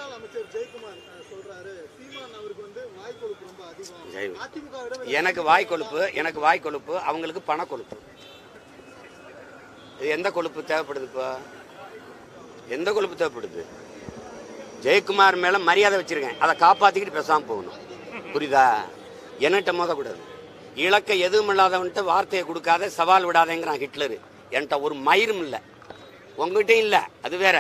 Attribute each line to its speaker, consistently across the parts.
Speaker 1: முன்னாள் அமைச்சர் ஜெயக்குமார் அஹ், சொல்றாரு சீமான் அவருக்கு வந்து வாய் கொழுப்பு ரொம்ப அதிகம்
Speaker 2: ஜெய்.
Speaker 1: அதிமுக
Speaker 2: எனக்கு வாய் கொழுப்பு எனக்கு வாய் கொழுப்பு அவங்களுக்கு பண கொழுப்பு இது எந்த கொழுப்பு தேவைப்படுது இப்போ எந்த கொழுப்பு தேவைப்படுது ஜெயக்குமார் மேல மரியாதை வச்சிருக்கேன் அதை காப்பாத்திக்கிட்டு பேசாம போகணும் புரியுதா என்கிட்ட மோதக்கூடாது இலக்க எதுவும் இல்லாதவன்ட்டு வார்த்தையை கொடுக்காத சவால் விடாதேங்கிறான் ஹிட்லரு என்கிட்ட ஒரு மயிரும் இல்லை உங்ககிட்டயும் இல்லை அது வேற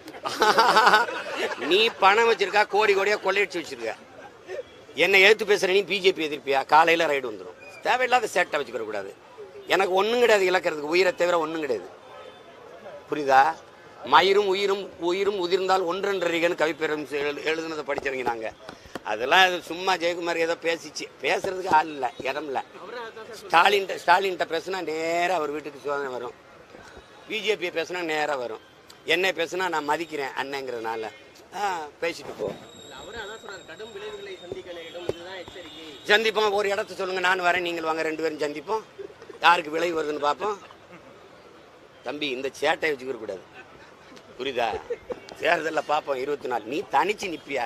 Speaker 2: நீ பணம் வச்சிருக்கா கோடி கோடியா கொள்ளையடிச்சு வச்சிருக்க என்னை எதிர்த்து பேசுற நீ பிஜேபி எதிர்ப்பியா காலையில ரைடு வந்துடும் தேவையில்லாத சேட்டை வச்சுக்கிற கூடாது எனக்கு ஒண்ணும் கிடையாது இழக்கிறதுக்கு உயிரை தவிர ஒண்ணும் கிடையாது புரியுதா மயிரும் உயிரும் உயிரும் உதிர்ந்தால் ஒன்றென்றறிகன்னு கவிப்பெரும் எழுதுனதை படிச்சிருங்க நாங்க அதெல்லாம் அது சும்மா ஜெயக்குமார் ஏதோ பேசிச்சு பேசுறதுக்கு ஆள் இல்லை இடம் இல்லை ஸ்டாலின் ஸ்டாலின்கிட்ட பேசுனா நேராக அவர் வீட்டுக்கு சோதனை வரும் பிஜேபியை பேசுனா நேராக வரும் என்னை பேசுனா நான் மதிக்கிறேன் அண்ணங்கிறதுனால ஆ பேசிட்டு போ
Speaker 3: அவரும் அதான் சொல்றாரு கடும் விளைவுகளை சந்திக்க நேரிடும் இதுதான் எச்சரிக்கை
Speaker 2: சந்திப்போம் ஒரு இடத்த சொல்லுங்க நான் வரேன் நீங்கள் வாங்க ரெண்டு பேரும் சந்திப்போம் யாருக்கு விலை வருதுன்னு பார்ப்போம் தம்பி இந்த சேட்டை வச்சுக்கிற கூடாது புரியுதா தேர்தலில் பார்ப்போம் இருபத்தி நாலு நீ தனிச்சு நிப்பியா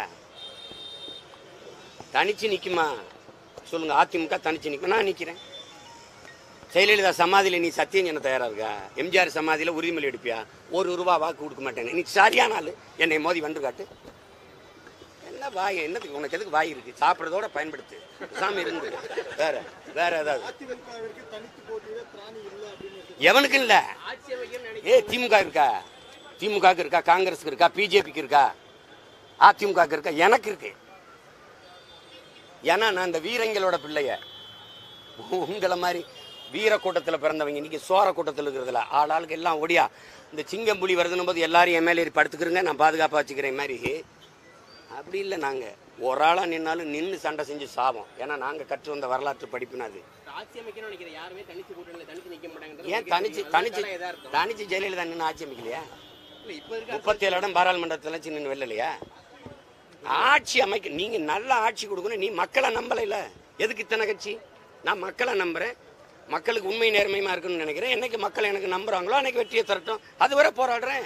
Speaker 2: தனிச்சு நிக்குமா சொல்லுங்க அதிமுக தனிச்சு நிற்கும் நான் நிற்கிறேன் ஜெயலலிதா சமாதியில் நீ சத்தியம் என்ன தயாரா இருக்கா எம்ஜிஆர் சமாதியில் உறுதிமொழி எடுப்பியா ஒரு ரூபா வாக்கு கொடுக்க மாட்டேன் நீ சரியான ஆளு என்னை மோதி வந்து காட்டு என்ன வாய் என்னத்துக்கு உனக்கு எதுக்கு வாய் இருக்கு சாப்பிட்றதோட பயன்படுத்து சாமி இருந்து வேற வேற ஏதாவது
Speaker 1: அதிமுகவிற்கு தனித்து போட்டியிட திராணி இல்லை அப்படின்னு
Speaker 2: எவனுக்கு இல்ல
Speaker 3: ஆட்சி அமைக்கணும்னு நினைக்கிறேன்
Speaker 2: ஏ திமுக இருக்கா திமுகக்கு இருக்கா காங்கிரஸுக்கு இருக்கா பிஜேபிக்கு இருக்கா அதிமுக இருக்கா எனக்கு இருக்கு ஏன்னா நான் இந்த வீரங்களோட பிள்ளைய உங்களை மாதிரி வீர கூட்டத்தில் பிறந்தவங்க இன்னைக்கு சோர கூட்டத்தில் இருக்கிறதுல ஆள் ஆளுக்கு எல்லாம் ஒடியா இந்த சிங்கம் புலி வருதுன்னும் போது எல்லாரும் என் மேலே ஏறி படுத்துக்கிறங்க நான் பாதுகாப்பாக வச்சுக்கிறேன் மாதிரி அப்படி இல்லை நாங்கள் ஒரு ஆளாக நின்னாலும் நின்று சண்டை செஞ்சு சாவோம் ஏன்னா நாங்கள் கற்று வந்த வரலாற்று படிப்புனா அது
Speaker 3: ஆட்சி அமைக்கணும்னு நினைக்கிறேன் யாருமே தனிச்சு கூட்டணியில தனிச்சு நிக்க மாட்டாங்க
Speaker 2: ஏன் தனிச்சு தனிச்சு தனிச்சு ஜெயலலிதா நின்று ஆட்சி அமைக்கலையா
Speaker 3: இல்ல இப்ப இருக்க
Speaker 2: முப்பத்தேழு இடம் பாராளுமன்றத்தில் சின்ன வெள்ளலையா ஆட்சி அமைக்க நீங்க நல்ல ஆட்சி கொடுக்கணும் நீ மக்களை நம்பலைல எதுக்கு இத்தனை கட்சி நான் மக்களை நம்புறேன் மக்களுக்கு உண்மை நேர்மையுமா இருக்குன்னு நினைக்கிறேன் என்னைக்கு மக்கள் எனக்கு நம்புறாங்களோ அன்னைக்கு வெற்றியை தரட்டும் அதுவரை போராடுறேன்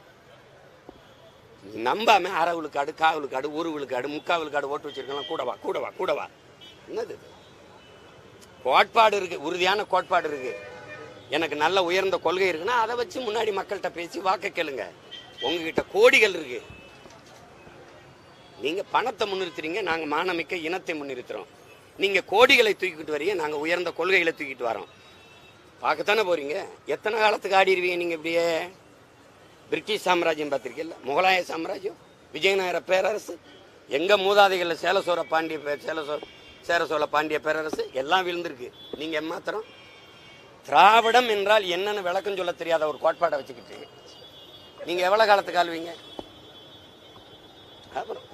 Speaker 2: நம்பாம அரை விழுக்காடு கால் விழுக்காடு ஒரு விழுக்காடு முக்கால் விழுக்காடு ஓட்டு வச்சிருக்கலாம் கூடவா கூடவா கூடவா என்னது இது? கோட்பாடு இருக்கு உறுதியான கோட்பாடு இருக்கு எனக்கு நல்ல உயர்ந்த கொள்கை இருக்குன்னா அதை வச்சு முன்னாடி மக்கள்கிட்ட பேசி வாக்க கேளுங்க உங்ககிட்ட கோடிகள் இருக்கு நீங்க பணத்தை முன்னிறுத்துறீங்க நாங்க மானமிக்க இனத்தை முன்னிறுத்துறோம் நீங்க கோடிகளை தூக்கிட்டு வரீங்க நாங்க உயர்ந்த கொள்கைகளை தூக்கிட்டு வரோம் பார்க்கத்தானே போறீங்க எத்தனை காலத்துக்கு ஆடிடுவீங்க நீங்க இப்படியே பிரிட்டிஷ் சாம்ராஜ்யம் பார்த்திருக்கீல்ல முகலாய சாம்ராஜ்யம் விஜயநகர பேரரசு எங்க மூதாதைகள்ல சேல சோழ பாண்டிய பே- சேல சோழ சேர சோழ பாண்டிய பேரரசு எல்லாம் விழுந்திருக்கு நீங்க எம்மாத்திரம் திராவிடம் என்றால் என்னன்னு விளக்கம் சொல்ல தெரியாத ஒரு கோட்பாடை வச்சுக்கிட்டு நீங்க எவ்வளவு காலத்துக்கு ஆளுவீங்க அப்புறம்